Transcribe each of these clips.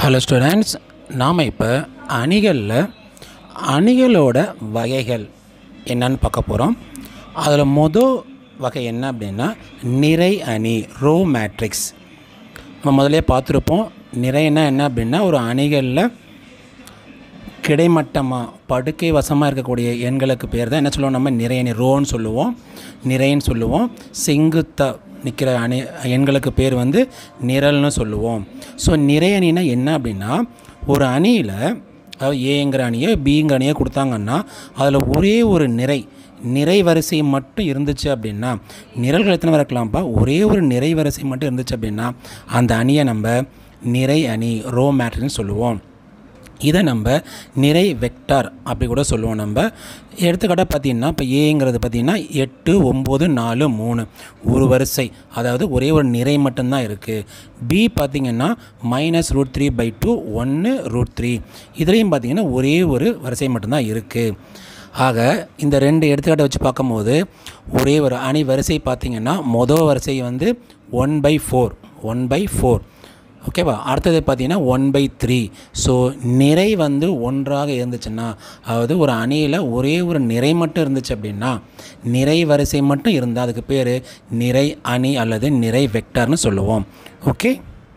hello students நாம் இப்போ அணிகளில் அணிகளோட வகைகள் என்னன்னு பார்க்க போகிறோம் அதில் மொதல் வகை என்ன அப்படின்னா நிறை அணி ரோ மேட்ரிக்ஸ் நம்ம முதல்ல பார்த்துருப்போம் நிறைனா என்ன அப்படின்னா ஒரு அணிகளில் கிடைமட்டமாக படுக்கை வசமாக இருக்கக்கூடிய எண்களுக்கு பேர் தான் என்ன சொல்லுவோம் நம்ம நிறையணி ரோன்னு சொல்லுவோம் நிறைன்னு சொல்லுவோம் செங்குத்தா நிற்கிற அணி எண்களுக்கு பேர் வந்து நிரல்னு சொல்லுவோம் ஸோ நிறையணினா என்ன அப்படின்னா ஒரு அணியில் அதாவது ஏங்கிற அணியை பிங்கிற அணியை கொடுத்தாங்கன்னா அதில் ஒரே ஒரு நிறை நிறை வரிசை மட்டும் இருந்துச்சு அப்படின்னா நிரல்கள் எத்தனை இருக்கலாம்ப்பா ஒரே ஒரு நிறை வரிசை மட்டும் இருந்துச்சு அப்படின்னா அந்த அணியை நம்ம நிறை அணி ரோ மேட்ரின்னு சொல்லுவோம் இதை நம்ம நிறை வெக்டார் அப்படி கூட சொல்லுவோம் நம்ம எடுத்துக்காட்டாக பார்த்தீங்கன்னா இப்போ ஏங்கிறது பார்த்தீங்கன்னா எட்டு ஒம்பது நாலு மூணு ஒரு வரிசை அதாவது ஒரே ஒரு நிறை மட்டும்தான் இருக்குது பி பார்த்திங்கன்னா minus root three by two ஒன்று ரூட் த்ரீ இதுலேயும் பார்த்தீங்கன்னா ஒரே ஒரு வரிசை மட்டும்தான் இருக்குது ஆக இந்த ரெண்டு எடுத்துக்காட்டை வச்சு பார்க்கும்போது ஒரே ஒரு அணி வரிசை பார்த்திங்கன்னா மொதல் வரிசை வந்து one by four one by four ஓகேவா அடுத்தது பார்த்தீங்கன்னா ஒன் பை த்ரீ ஸோ நிறை வந்து ஒன்றாக இருந்துச்சுன்னா அதாவது ஒரு அணியில் ஒரே ஒரு நிறை மட்டும் இருந்துச்சு அப்படின்னா நிறை வரிசை மட்டும் இருந்தால் அதுக்கு பேர் நிறை அணி அல்லது நிறை வெக்டர்னு சொல்லுவோம் ஓகே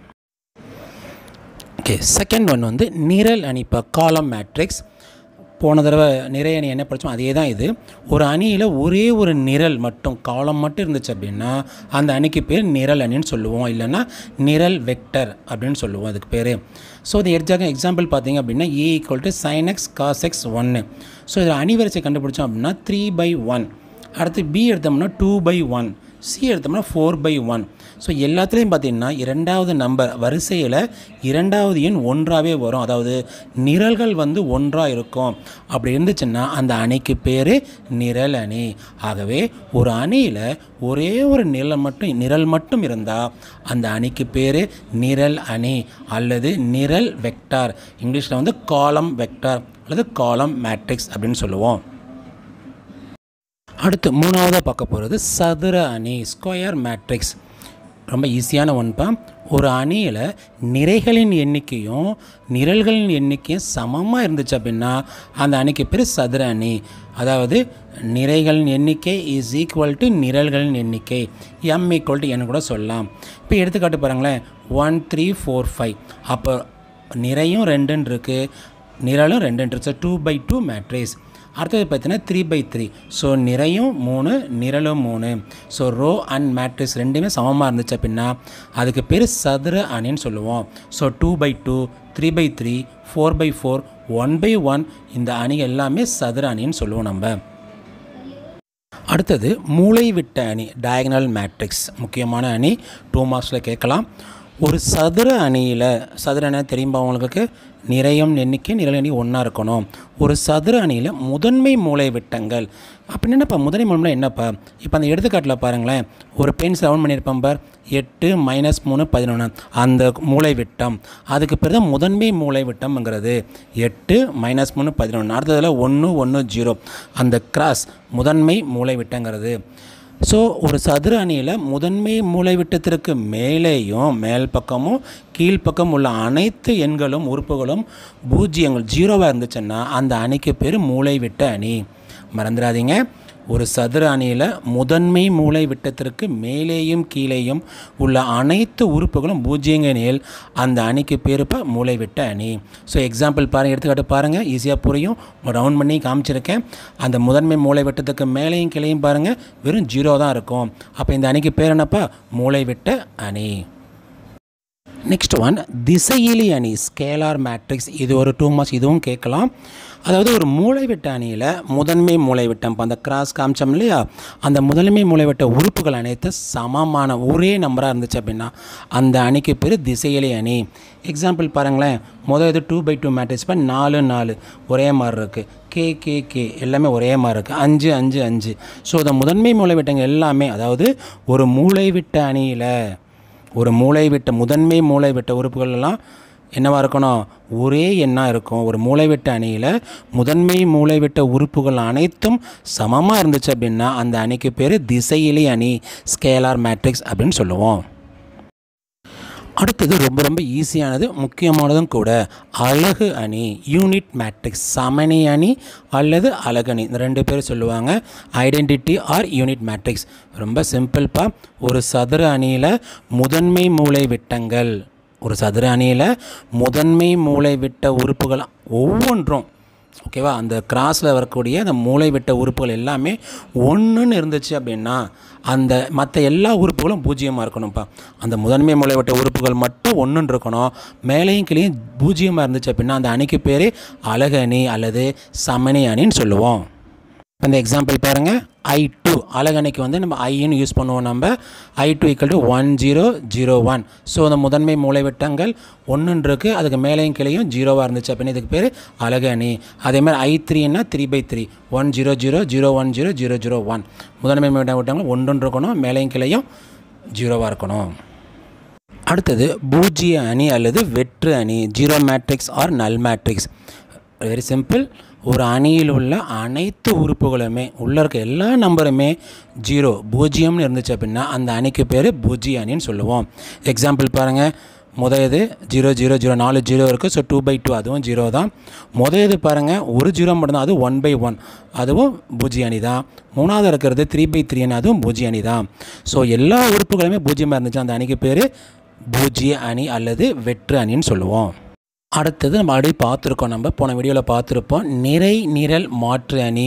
ஓகே செகண்ட் ஒன் வந்து நிரல் அணி இப்போ காலம் மேட்ரிக்ஸ் போன தடவை நிறை அணி என்ன படித்தோம் அதே தான் இது ஒரு அணியில் ஒரே ஒரு நிரல் மட்டும் காலம் மட்டும் இருந்துச்சு அப்படின்னா அந்த அணிக்கு பேர் நிரல் அணின்னு சொல்லுவோம் இல்லைன்னா நிரல் வெக்டர் அப்படின்னு சொல்லுவோம் அதுக்கு பேர் ஸோ இது எக்ஸாக எக்ஸாம்பிள் பார்த்தீங்க அப்படின்னா A equal to sin x cos x ஒன்று ஸோ இதில் அணிவரிசை கண்டுபிடிச்சோம் அப்படின்னா த்ரீ பை ஒன் அடுத்து பி எடுத்தோம்னா டூ பை ஒன் சி எடுத்தோம்னா ஃபோர் பை ஒன் ஸோ எல்லாத்துலேயும் பார்த்தீங்கன்னா இரண்டாவது நம்பர் வரிசையில் இரண்டாவது எண் ஒன்றாகவே வரும் அதாவது நிரல்கள் வந்து ஒன்றாக இருக்கும் அப்படி இருந்துச்சுன்னா அந்த அணிக்கு பேர் நிரல் அணி ஆகவே ஒரு அணியில் ஒரே ஒரு நிரல் மட்டும் நிரல் மட்டும் இருந்தால் அந்த அணிக்கு பேர் நிரல் அணி அல்லது நிரல் வெக்டார் இங்கிலீஷில் வந்து காலம் வெக்டார் அல்லது காலம் மேட்ரிக்ஸ் அப்படின்னு சொல்லுவோம் அடுத்து மூணாவதாக பார்க்க போகிறது சதுர அணி ஸ்கொயர் மேட்ரிக்ஸ் ரொம்ப ஈஸியான ஒன்ப்பா ஒரு அணியில் நிறைகளின் எண்ணிக்கையும் நிரல்களின் எண்ணிக்கையும் சமமாக இருந்துச்சு அப்படின்னா அந்த அணிக்கு பேர் சதுர அணி அதாவது நிறைகளின் எண்ணிக்கை இஸ் ஈக்குவல் டு நிரல்களின் எண்ணிக்கை எம் ஈக்குவல் டு என் கூட சொல்லலாம் இப்போ எடுத்துக்காட்டு பாருங்களேன் ஒன் த்ரீ ஃபோர் ஃபைவ் அப்போ நிறையும் ரெண்டுன்னு இருக்குது நிரலும் ரெண்டுன்னு இருக்குது டூ பை டூ மேட்ரிக்ஸ் அடுத்தது பார்த்தீங்கன்னா த்ரீ பை த்ரீ ஸோ நிறையும் மூணு நிரலும் மூணு ஸோ ரோ அண்ட் மேட்ரிக்ஸ் ரெண்டுமே சமமாக இருந்துச்சு அப்படின்னா அதுக்கு பேர் சதுர அணின்னு சொல்லுவோம் so two by two three by three four by four one by one இந்த அணி எல்லாமே சதுர அணின்னு சொல்லுவோம் நம்ம அடுத்தது மூளை விட்ட அணி டயகனல் மேட்ரிக்ஸ் முக்கியமான அணி டூ மார்க்ஸில் கேட்கலாம் ஒரு சதுர அணியில் சதுர அணி தெரியுமா உங்களுக்கு நிறையும் எண்ணிக்கை நிரல் எண்ணி ஒன்றா இருக்கணும் ஒரு சதுர அணியில் முதன்மை மூளை விட்டங்கள் அப்படின்னு என்னப்பா முதன்மை மூலம்னா என்னப்பா இப்போ அந்த எடுத்துக்காட்டில் பாருங்களேன் ஒரு பென் செவன் பண்ணியிருப்பேன் பார் எட்டு மைனஸ் மூணு பதினொன்று அந்த மூளை விட்டம் அதுக்கு பிறகு தான் முதன்மை மூளை விட்டம்ங்கிறது எட்டு மைனஸ் மூணு பதினொன்று அடுத்ததில் ஒன்று ஒன்று ஜீரோ அந்த கிராஸ் முதன்மை மூளை விட்டங்கிறது ஸோ ஒரு சதுர அணியில் முதன்மை மூளைவிட்டத்திற்கு மேலேயும் மேல் பக்கமும் கீழ்ப்பக்கம் உள்ள அனைத்து எண்களும் உறுப்புகளும் பூஜ்ஜியங்கள் ஜீரோவாக இருந்துச்சுன்னா அந்த அணிக்கு பேர் மூளைவிட்ட அணி மறந்துடாதீங்க ஒரு சதுர அணியில் முதன்மை மூளை விட்டத்திற்கு மேலேயும் கீழேயும் உள்ள அனைத்து உறுப்புகளும் பூஜ்ஜியங்க எனில் அந்த அணிக்கு பேருப்ப மூளை விட்ட அணி ஸோ எக்ஸாம்பிள் பாருங்கள் எடுத்துக்காட்டு பாருங்கள் ஈஸியாக புரியும் ரவுண்ட் பண்ணி காமிச்சிருக்கேன் அந்த முதன்மை மூளை விட்டத்துக்கு மேலேயும் கீழேயும் பாருங்கள் வெறும் ஜீரோ தான் இருக்கும் அப்போ இந்த அணிக்கு பேர் என்னப்பா மூளை விட்ட அணி நெக்ஸ்ட் ஒன் திசையிலி அணி ஸ்கேலார் மேட்ரிக்ஸ் இது ஒரு டூ மார்க்ஸ் இதுவும் கேட்கலாம் அதாவது ஒரு மூளைவிட்ட அணியில் முதன்மை மூளைவிட்டம் இப்போ அந்த கிராஸ் காமிச்சோம் இல்லையா அந்த முதன்மை மூளைவிட்ட உறுப்புகள் அனைத்து சமமான ஒரே நம்பராக இருந்துச்சு அப்படின்னா அந்த அணிக்கு பேர் திசையிலி அணி எக்ஸாம்பிள் பாருங்களேன் முதல் இது டூ பை டூ மேட்ரிக்ஸ் இப்போ நாலு நாலு ஒரே மாதிரி இருக்குது கே கே கே எல்லாமே ஒரே மாதிரி இருக்குது அஞ்சு அஞ்சு அஞ்சு ஸோ இந்த முதன்மை மூளைவிட்டங்க எல்லாமே அதாவது ஒரு மூளைவிட்ட அணியில் ஒரு மூளை விட்ட முதன்மை மூளை விட்ட உறுப்புகள் எல்லாம் என்னவாக இருக்கணும் ஒரே எண்ணாக இருக்கும் ஒரு மூளை விட்ட அணியில் முதன்மை மூளை விட்ட உறுப்புகள் அனைத்தும் சமமாக இருந்துச்சு அப்படின்னா அந்த அணிக்கு பேர் திசையிலி அணி ஸ்கேலார் மேட்ரிக்ஸ் அப்படின்னு சொல்லுவோம் அடுத்தது ரொம்ப ரொம்ப ஈஸியானது முக்கியமானதும் கூட அழகு அணி யூனிட் மேட்ரிக்ஸ் சமணி அணி அல்லது அழகணி இந்த ரெண்டு பேர் சொல்லுவாங்க ஐடென்டிட்டி ஆர் யூனிட் மேட்ரிக்ஸ் ரொம்ப சிம்பிள்ப்பா ஒரு சதுர அணியில் முதன்மை மூளை விட்டங்கள் ஒரு சதுர அணியில் முதன்மை மூளை விட்ட உறுப்புகள் ஒவ்வொன்றும் ஓகேவா அந்த கிராஸில் வரக்கூடிய அந்த மூளை விட்ட உறுப்புகள் எல்லாமே ஒன்றுன்னு இருந்துச்சு அப்படின்னா அந்த மற்ற எல்லா உறுப்புகளும் பூஜ்ஜியமாக இருக்கணும்ப்பா அந்த முதன்மை மூளை விட்ட உறுப்புகள் மட்டும் ஒன்றுன்னு இருக்கணும் மேலேயும் கீழேயும் பூஜ்ஜியமாக இருந்துச்சு அப்படின்னா அந்த அணிக்கு பேர் அழகு அணி அல்லது சமணி அணின்னு சொல்லுவோம் இப்போ இந்த எக்ஸாம்பிள் பாருங்கள் ஐ டூ அழகணைக்கு வந்து நம்ம ஐன்னு யூஸ் பண்ணுவோம் நம்ம I two equal to one zero zero one so அந்த முதன்மை மூளைவிட்டங்கள் ஒன்றுன்னு இருக்குது அதுக்கு மேலேயும் கீழேயும் ஜீரோவாக இருந்துச்சு அப்படின்னு இதுக்கு பேர் அழகு அணி அதேமாதிரி ஐ த்ரீன்னா three by three one zero zero zero one zero zero zero one முதன்மை விட்டங்கள் ஒன்றுன்னு இருக்கணும் மேலேயும் கீழேயும் ஜீரோவாக இருக்கணும் அடுத்தது பூஜ்ஜிய அணி அல்லது வெற்று அணி zero matrix or null matrix very simple ஒரு அணியில் உள்ள அனைத்து உறுப்புகளுமே உள்ளே இருக்க எல்லா நம்பருமே ஜீரோ பூஜ்ஜியம்னு இருந்துச்சு அப்படின்னா அந்த அணிக்கு பேர் பூஜ்ஜிய அணின்னு சொல்லுவோம் எக்ஸாம்பிள் பாருங்கள் முதயது ஜீரோ ஜீரோ ஜீரோ நாலு ஜீரோ இருக்குது ஸோ டூ பை டூ அதுவும் ஜீரோ தான் முதயது பாருங்கள் ஒரு ஜீரோ மட்டும்தான் அது ஒன் பை ஒன் அதுவும் பூஜ்ஜிய அணி தான் மூணாவது இருக்கிறது த்ரீ பை த்ரீன்னு அதுவும் பூஜ்ஜிய அணி தான் ஸோ எல்லா உறுப்புகளுமே பூஜ்ஜியமாக இருந்துச்சு அந்த அணிக்கு பேர் பூஜ்ஜிய அணி அல்லது வெற்று அணின்னு சொல்லுவோம் அடுத்தது நம்ம ஆல்ரெடி பார்த்துருக்கோம் நம்ம போன வீடியோவில் பார்த்துருப்போம் நிறை நிரல் மாற்று அணி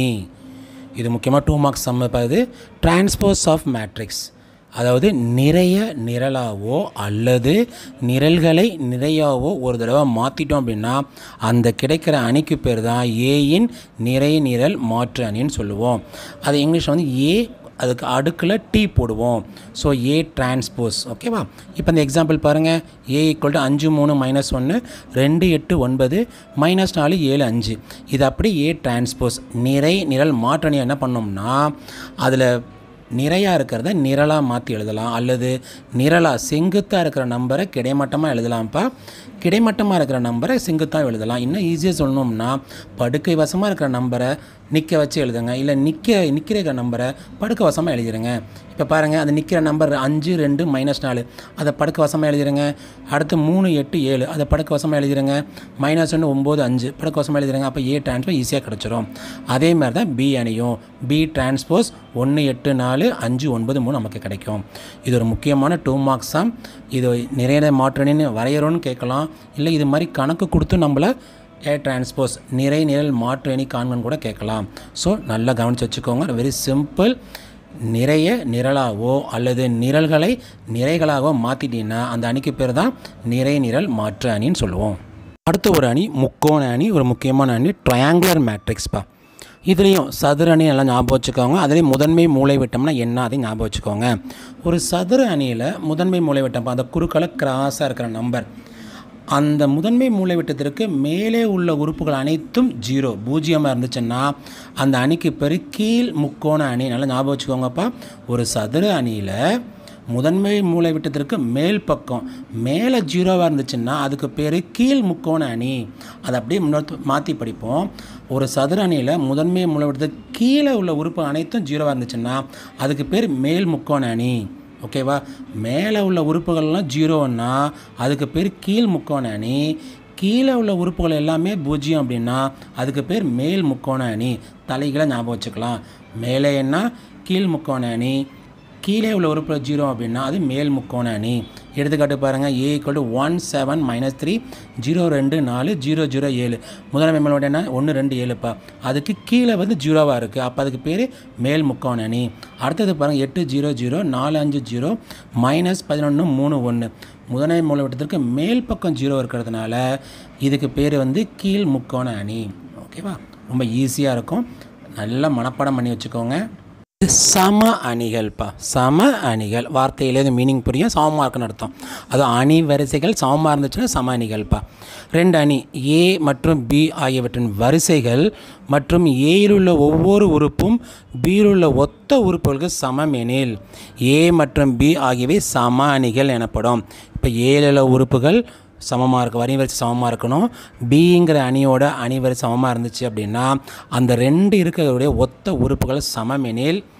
இது முக்கியமாக டூ மார்க்ஸ் சம்ம இது டிரான்ஸ்போஸ் ஆஃப் மேட்ரிக்ஸ் அதாவது நிறைய நிரலாவோ அல்லது நிரல்களை நிறையாவோ ஒரு தடவை மாற்றிட்டோம் அப்படின்னா அந்த கிடைக்கிற அணிக்கு பேர் தான் ஏயின் நிறை நிரல் மாற்று அணின்னு சொல்லுவோம் அது இங்கிலீஷில் வந்து ஏ அதுக்கு அடுக்கில் டி போடுவோம் ஸோ ஏ டிரான்ஸ்போஸ் ஓகேவா இப்போ இந்த எக்ஸாம்பிள் பாருங்கள் ஏ ஈக்குவல் டு அஞ்சு மூணு மைனஸ் ஒன்று ரெண்டு எட்டு ஒன்பது மைனஸ் நாலு ஏழு அஞ்சு இது அப்படி ஏ டிரான்ஸ்போஸ் நிறை நிரல் மாற்றணி என்ன பண்ணோம்னா அதில் நிறையாக இருக்கிறத நிரலாக மாற்றி எழுதலாம் அல்லது நிரலாக செங்குத்தாக இருக்கிற நம்பரை கிடைமட்டமாக எழுதலாம்ப்பா கிடைமட்டமாக இருக்கிற நம்பரை செங்குத்தாக எழுதலாம் இன்னும் ஈஸியாக சொல்லணும்னா படுக்கை வசமாக இருக்கிற நம்பரை நிற்க வச்சு எழுதுங்க இல்லை நிற்க நிற்கிற நம்பரை படுக்க வசமாக எழுதிடுங்க இப்போ பாருங்கள் அது நிற்கிற நம்பர் அஞ்சு ரெண்டு மைனஸ் நாலு அதை படுக்க வசமாக எழுதிடுங்க அடுத்து மூணு எட்டு ஏழு அதை படுக்க வசமாக எழுதிடுங்க மைனஸ் ஒன்று ஒம்பது அஞ்சு படுக்க வசமாக எழுதிடுங்க அப்போ ஏ டிரான்ஸ்போஸ் ஈஸியாக கிடச்சிரும் அதே மாதிரி தான் பி அணியும் பி டிரான்ஸ்போஸ் ஒன்று எட்டு நாலு அஞ்சு ஒன்பது மூணு நமக்கு கிடைக்கும் இது ஒரு முக்கியமான டூ மார்க்ஸ் தான் இது நிறைய மாற்றணின்னு வரையறோன்னு கேட்கலாம் இல்லை இது மாதிரி கணக்கு கொடுத்து நம்மளை ஏ டிரான்ஸ்போஸ் நிறை நிரல் மாற்று அணி காண்கன்னு கூட கேட்கலாம் ஸோ நல்லா கவனித்து வச்சுக்கோங்க வெரி சிம்பிள் நிறைய நிரலாகவோ அல்லது நிரல்களை நிறைகளாகவோ மாற்றிட்டீங்கன்னா அந்த அணிக்கு பேர் தான் நிறை நிரல் மாற்று அணின்னு சொல்லுவோம் அடுத்த ஒரு அணி முக்கோண அணி ஒரு முக்கியமான அணி ட்ரையாங்குலர் மேட்ரிக்ஸ்ப்பா இதுலேயும் சதுர அணி எல்லாம் ஞாபகம் வச்சுக்கோங்க அதுலேயும் முதன்மை மூளை விட்டம்னா என்ன அதையும் ஞாபகம் வச்சுக்கோங்க ஒரு சதுர அணியில் முதன்மை மூளை விட்டம் அந்த குறுக்களை கிராஸாக இருக்கிற நம்பர் அந்த முதன்மை மூலைவிட்டத்திற்கு மேலே உள்ள உறுப்புகள் அனைத்தும் ஜீரோ பூஜ்ஜியமாக இருந்துச்சுன்னா அந்த அணிக்கு பேர் கீழ் முக்கோண அணி நல்லா ஞாபகம் வச்சுக்கோங்கப்பா ஒரு சதுர அணியில் முதன்மை மூலைவிட்டத்திற்கு மேல் பக்கம் மேலே ஜீரோவாக இருந்துச்சுன்னா அதுக்கு பேர் கீழ் முக்கோண அணி அதை அப்படியே முன்னோர் மாற்றி படிப்போம் ஒரு சதுர அணியில் முதன்மை மூலைவிட்டத்துக்கு கீழே உள்ள உறுப்பு அனைத்தும் ஜீரோவாக இருந்துச்சுன்னா அதுக்கு பேர் மேல் முக்கோண அணி ஓகேவா மேலே உள்ள உறுப்புகள்லாம் ஜீரோன்னா அதுக்கு பேர் கீழ் முக்கோண அணி கீழே உள்ள உறுப்புகள் எல்லாமே பூஜ்ஜியம் அப்படின்னா அதுக்கு பேர் மேல் முக்கோண அணி தலைகளை ஞாபகம் வச்சுக்கலாம் மேலே என்ன கீழ் முக்கோண அணி கீழே உள்ள உறுப்புகள் ஜீரோ அப்படின்னா அது மேல் முக்கோண அணி எடுத்துக்காட்டு பாருங்கள் A equal to one seven minus three zero ரெண்டு நாலு ஜீரோ ஜீரோ ஏழு முதன்மை மேலோட என்ன ஒன்று ரெண்டு ஏழுப்பா அதுக்கு கீழே வந்து ஜீரோவாக இருக்குது அப்போ அதுக்கு பேர் மேல் முக்கோண அணி அடுத்தது பாருங்கள் எட்டு ஜீரோ ஜீரோ நாலு அஞ்சு ஜீரோ மைனஸ் பதினொன்று மூணு ஒன்று முதன்மை மூலவட்டத்திற்கு மேல் பக்கம் ஜீரோ இருக்கிறதுனால இதுக்கு பேர் வந்து கீழ் முக்கோண அணி ஓகேவா ரொம்ப ஈஸியாக இருக்கும் நல்லா மனப்பாடம் பண்ணி வச்சுக்கோங்க சம அணிகள்ப்பா சம அணிகள் வார்த்தையிலே இது மீனிங் புரியும் சமமாக இருக்குன்னு அர்த்தம் அது அணி வரிசைகள் சமமாக இருந்துச்சுன்னா சம அணிகள்ப்பா ரெண்டு அணி ஏ மற்றும் பி ஆகியவற்றின் வரிசைகள் மற்றும் ஏயில் உள்ள ஒவ்வொரு உறுப்பும் பியில் உள்ள ஒத்த உறுப்புகளுக்கு சமம் எனில் ஏ மற்றும் பி ஆகியவை சம அணிகள் எனப்படும் இப்போ ஏழில் உள்ள உறுப்புகள் சமமாக இருக்கும் வரி வரிசை சமமாக இருக்கணும் பிங்கிற அணியோட அணி வரிசை சமமாக இருந்துச்சு அப்படின்னா அந்த ரெண்டு இருக்கிறதுடைய ஒத்த உறுப்புகள் சமம் எனில்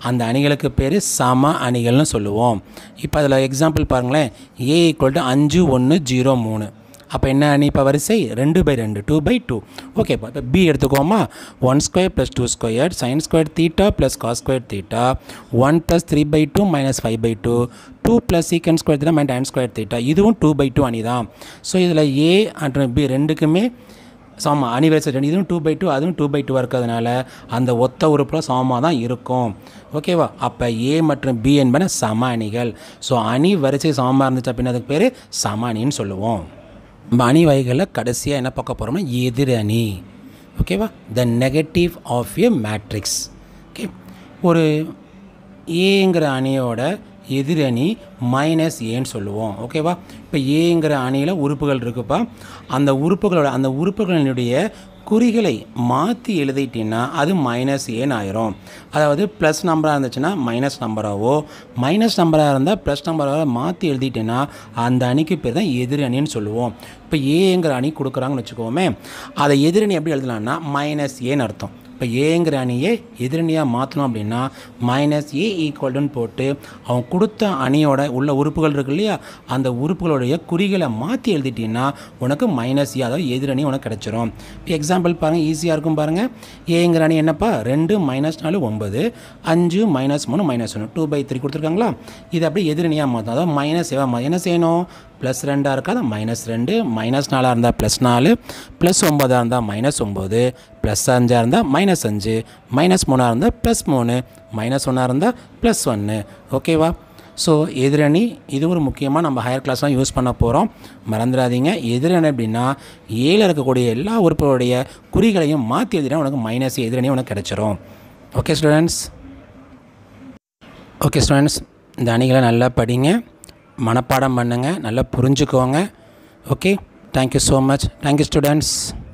அந்த அணிகளுக்கு பேர் சம அணிகள்னு சொல்லுவோம் இப்போ அதில் எக்ஸாம்பிள் பாருங்களேன் ஏ ஈக்குவல் டு அஞ்சு ஒன்று ஜீரோ மூணு அப்போ என்ன அணி இப்போ வரிசை ரெண்டு பை ரெண்டு டூ பை டூ ஓகேப்பா இப்போ பி எடுத்துக்கோமா one square plus two square sin square theta plus cos square theta one plus three by two minus five by two two plus secant square theta minus tan square theta இதுவும் two by two அணி தான் so இதில் ஏ மற்றும் B ரெண்டுக்குமே சமம் அனிவர்சரி ரெண்டு இதுவும் டூ பை டூ அதுவும் டூ பை டூவாக இருக்கிறதுனால அந்த ஒத்த உறுப்பில் சமமாக தான் இருக்கும் ஓகேவா அப்போ ஏ மற்றும் பி என்பன சம அணிகள் ஸோ அணி வரிசை சமமாக இருந்துச்சு அப்படின்னா அதுக்கு பேர் சம அணின்னு சொல்லுவோம் நம்ம அணி வகைகளில் கடைசியாக என்ன பார்க்க போகிறோம்னா எதிர் அணி ஓகேவா the negative of a matrix okay ஒரு ஏங்கிற அணியோட எதிரணி மைனஸ் ஏன்னு சொல்லுவோம் ஓகேவா இப்போ ஏங்கிற அணியில் உறுப்புகள் இருக்குப்பா அந்த உறுப்புகளோட அந்த உறுப்புகளினுடைய குறிகளை மாற்றி எழுதிட்டீங்கன்னா அது மைனஸ் ஏன்னு ஆயிரும் அதாவது ப்ளஸ் நம்பராக இருந்துச்சுன்னா மைனஸ் நம்பராகவோ மைனஸ் நம்பராக இருந்தால் ப்ளஸ் நம்பராக மாற்றி எழுதிட்டேன்னா அந்த அணிக்கு பேர் தான் எதிர் அணின்னு சொல்லுவோம் இப்போ ஏங்கிற அணி கொடுக்குறாங்கன்னு வச்சுக்கோமே அதை எதிரணி எப்படி எழுதலாம்னா மைனஸ் ஏன்னு அர்த்தம் இப்போ ஏங்கிற அணியை எதிரணியாக மாற்றணும் அப்படின்னா மைனஸ் ஏ ஈக்குவல்டுன்னு போட்டு அவன் கொடுத்த அணியோட உள்ள உறுப்புகள் இருக்கு இல்லையா அந்த உறுப்புகளுடைய குறிகளை மாற்றி எழுதிட்டீங்கன்னா உனக்கு மைனஸ் ஏ அதாவது எதிரணி உனக்கு கிடச்சிரும் இப்போ எக்ஸாம்பிள் பாருங்கள் ஈஸியாக இருக்கும் பாருங்கள் ஏங்கிற அணி என்னப்பா ரெண்டு மைனஸ் நாலு ஒம்பது அஞ்சு மைனஸ் மூணு மைனஸ் ஒன்று டூ பை த்ரீ கொடுத்துருக்காங்களா இது அப்படியே எதிரணியாக மாற்றணும் அதாவது மைனஸ் ஏவா மா என்ன செய்யணும் ப்ளஸ் ரெண்டாக இருக்காது மைனஸ் ரெண்டு மைனஸ் நாலாக இருந்தால் ப்ளஸ் நாலு ப்ளஸ் ஒம்பதாக இருந்தால் மைனஸ் ஒம்பது ப்ளஸ் அஞ்சாக இருந்தால் மைனஸ் அஞ்சு மைனஸ் மூணாக இருந்தால் ப்ளஸ் மூணு மைனஸ் ஒன்றாக இருந்தால் ப்ளஸ் ஒன்று ஓகேவா ஸோ எதிரணி இது ஒரு முக்கியமாக நம்ம ஹையர் கிளாஸ்லாம் யூஸ் பண்ண போகிறோம் மறந்துடாதீங்க எதிரணி அப்படின்னா ஏழில் இருக்கக்கூடிய எல்லா உறுப்புகளுடைய குறிகளையும் மாற்றி எழுதினா உனக்கு மைனஸ் எதிரணி உனக்கு கிடச்சிரும் ஓகே ஸ்டூடெண்ட்ஸ் ஓகே ஸ்டூடெண்ட்ஸ் இந்த அணிகளை நல்லா படிங்க மனப்பாடம் பண்ணுங்கள் நல்லா புரிஞ்சுக்கோங்க okay thank you so much thank you students